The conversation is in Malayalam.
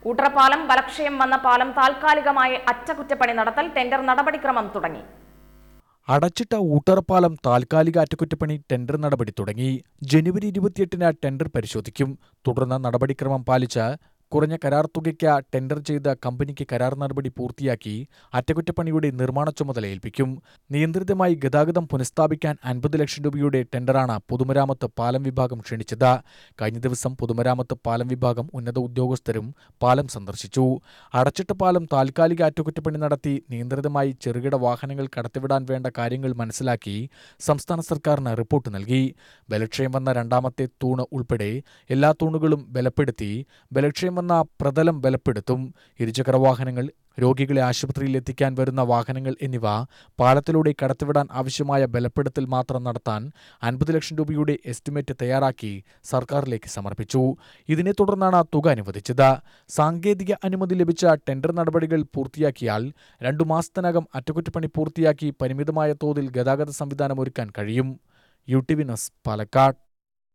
ഊട്ടറപ്പാലം ബലക്ഷയം വന്ന പാലം താൽക്കാലികമായി അറ്റകുറ്റപ്പണി നടത്തൽ ടെൻഡർ നടപടിക്രമം തുടങ്ങി അടച്ചിട്ട ഊട്ടറപ്പാലം താൽക്കാലിക അറ്റകുറ്റപ്പണി ടെൻഡർ നടപടി തുടങ്ങി ജനുവരി ഇരുപത്തിയെട്ടിന് ടെൻഡർ പരിശോധിക്കും തുടർന്ന് നടപടിക്രമം പാലിച്ച് കുറഞ്ഞ കരാർ തുകയ്ക്ക് ടെൻഡർ ചെയ്ത കമ്പനിക്ക് കരാർ നടപടി പൂർത്തിയാക്കി അറ്റകുറ്റപ്പണിയുടെ നിർമ്മാണ ചുമതല ഏൽപ്പിക്കും നിയന്ത്രിതമായി ഗതാഗതം പുനഃസ്ഥാപിക്കാൻ അൻപത് ലക്ഷം രൂപയുടെ ടെൻഡറാണ് പൊതുമരാമത്ത് പാലം വിഭാഗം ക്ഷണിച്ചത് കഴിഞ്ഞ ദിവസം പൊതുമരാമത്ത് പാലം വിഭാഗം ഉന്നത ഉദ്യോഗസ്ഥരും പാലം സന്ദർശിച്ചു അടച്ചിട്ട പാലം താൽക്കാലിക അറ്റകുറ്റപ്പണി നടത്തി നിയന്ത്രിതമായി ചെറുകിട വാഹനങ്ങൾ കടത്തിവിടാൻ വേണ്ട കാര്യങ്ങൾ മനസ്സിലാക്കി സംസ്ഥാന സർക്കാരിന് റിപ്പോർട്ട് നൽകി ബലക്ഷയം വന്ന രണ്ടാമത്തെ തൂണ് ഉൾപ്പെടെ എല്ലാ തൂണുകളും ബലപ്പെടുത്തി ബലക്ഷയം വന്ന പ്രതലം ബലപ്പെടുത്തും ഇരുചക്ര വാഹനങ്ങൾ രോഗികളെ ആശുപത്രിയിൽ എത്തിക്കാൻ വരുന്ന വാഹനങ്ങൾ എന്നിവ പാലത്തിലൂടെ കടത്തിവിടാൻ ആവശ്യമായ ബലപ്പെടുത്തൽ മാത്രം നടത്താൻ അൻപത് ലക്ഷം രൂപയുടെ എസ്റ്റിമേറ്റ് തയ്യാറാക്കി സർക്കാരിലേക്ക് സമർപ്പിച്ചു ഇതിനെ തുടർന്നാണ് തുക അനുവദിച്ചത് സാങ്കേതിക അനുമതി ലഭിച്ച ടെൻഡർ നടപടികൾ പൂർത്തിയാക്കിയാൽ രണ്ടു മാസത്തിനകം അറ്റകുറ്റപ്പണി പൂർത്തിയാക്കി പരിമിതമായ തോതിൽ ഗതാഗത സംവിധാനം ഒരുക്കാൻ കഴിയും U T V news Palakkad